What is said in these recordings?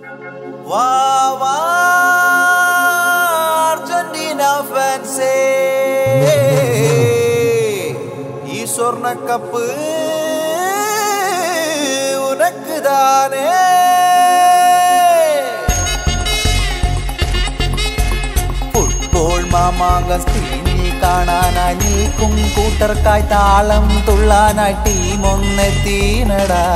വാ വാ അർജന്റീന ഫാൻസേ ഈ സ്വർണ്ണക്കപ്പ് ഉനക്ക് താനേ ഫുട്ബോൾ മാമാങ്കം സ്ക്രീനിൽ കാണാനായി നിൽക്കും കൂട്ടർക്കായി താളം തുള്ളാനായി ടീം ഒന്നെത്തീനടാ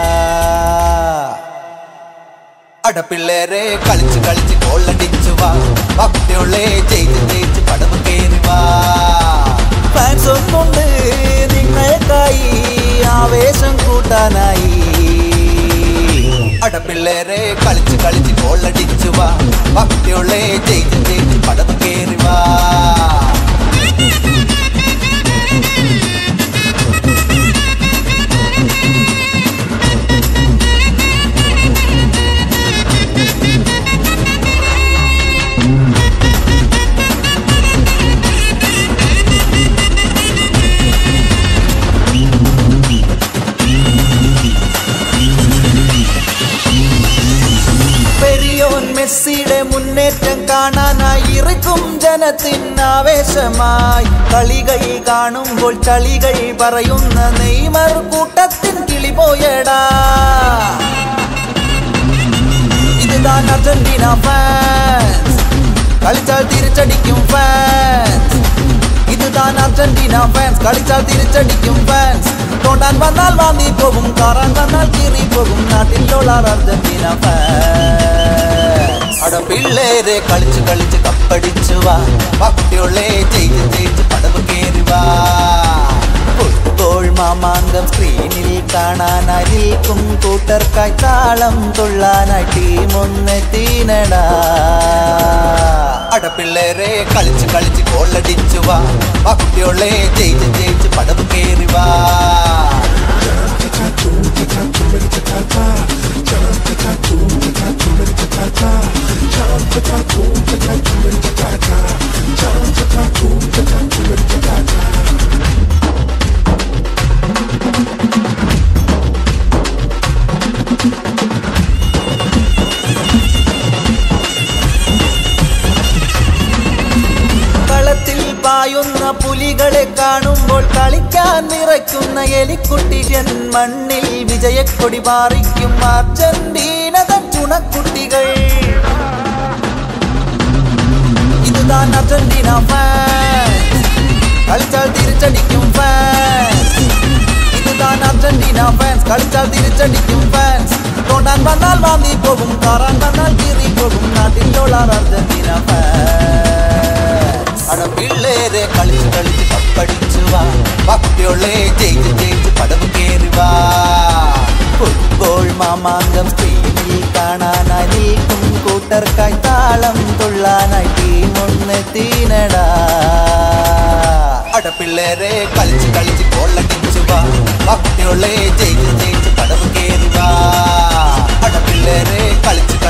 അടപ്പിള്ളേരെ കളിച്ച് കളിച്ച് കോളടിച്ചു വാ ഭക്തിയുള്ളേ ജയിച്ച് ജയിച്ച് പടവ് കയറി വാ ഫാൻസ് ഒന്നുണ്ട് നിങ്ങൾക്കായി ആവേശം കൂട്ടാനായി അടപ്പിള്ളേരെ കളിച്ച് കളിച്ച് കോളടിച്ചു വാ ഭക്തിയുള്ളേ ജയിച്ച് ജയിച്ച് പടവ് കയറി വാ പെരിയോൻ മെസ്സിയുടെ മുന്നേറ്റം കാണാനായി ഇറക്കും ജനത്തിന് ആവേശമായി കളികൾ കാണുമ്പോൾ ചളികൾ പറയുന്ന നെയ്മർ കൂട്ടത്തിൻ കിളി പോയടാ ഇതുതാൻ അർജന്റീന ഫാൻസ് കളിച്ചാൽ തിരിച്ചടിക്കും ഫാൻസ് ഇതുതാൻ അർജന്റീന ഫാൻസ് കളിച്ചാൽ തിരിച്ചടിക്കും ഫാൻസ് തോണ്ടാൻ വന്നാൽ വാന്തി പോകും കാറാൻ വന്നാൽ കീറി പോകും നാട്ടിലുള്ള അർജന്റീന ഫാൻസ് അട പിള്ളേരെ കളിച്ച് കളിച്ച് കപ്പടിച്ചു വാ ഭക്തിയുള്ളേ ജയിച്ച് ജയിച്ച് പടവ് കയറി വാ ഫുട്ബോൾ മാമാങ്കം സ്ക്രീനിൽ കാണാനായി നിൽക്കും കൂട്ടർക്കായി താളം തുള്ളാനായി ടീം ഒന്നെത്തീനടാ അടപ്പിള്ളേരെ കളിച്ച് കളിച്ച് കോളടിച്ചു വാ ഭക്തിയുള്ളേ ജയിച്ച് ജയിച്ച് പടവ് കയറി വാ കളത്തിൽ പായുന്ന പുലികളെ കാണുമ്പോൾ കളിക്കാൻ നിറയ്ക്കുന്ന എലിക്കുട്ടികൻ മണ്ണിൽ വിജയക്കൊടി പാറിക്കും അർജന്റീന തൻ ചുണക്കുട്ടികൾ ഇതുതാൻ അർജന്റീന ഫാൻസ് കളിച്ചാൽ തിരിച്ചടിക്കും ഫാൻസ് ഇതുതാൻ അർജന്റീന ഫാൻസ് കളിച്ചാൽ തിരിച്ചടിക്കും ഫാൻസ് തോണ്ടാൻ വന്നാൽ വാന്തി പോകും കാറാൻ വന്നാൽ കീറി പോകും നാട്ടിലുള്ള അർജന്റീന ഫാൻസ് അട പിള്ളേരെ കളിച്ച് കളിച്ച് കപ്പടിച്ചു വാ ഭക്തിയുള്ളേ ജയിച്ച് ജയിച്ച് പടവ് കയറി വാ ഫുട്ബോൾ മാമാങ്കം സ്ക്രീനിൽ കാണാനായി നിൽക്കും കൂട്ടർക്കായി താളം തുള്ളാനായി ടീം ഒന്നെത്തീനടാ അടപ്പിള്ളേരെ കളിച്ച് കളിച്ച് കോളടിച്ചു വാ ഭക്തിയുള്ളേ ജയിച്ച് ജയിച്ച് പടവ് കയറി വാ അടപ്പിള്ളേരെ കളിച്ച്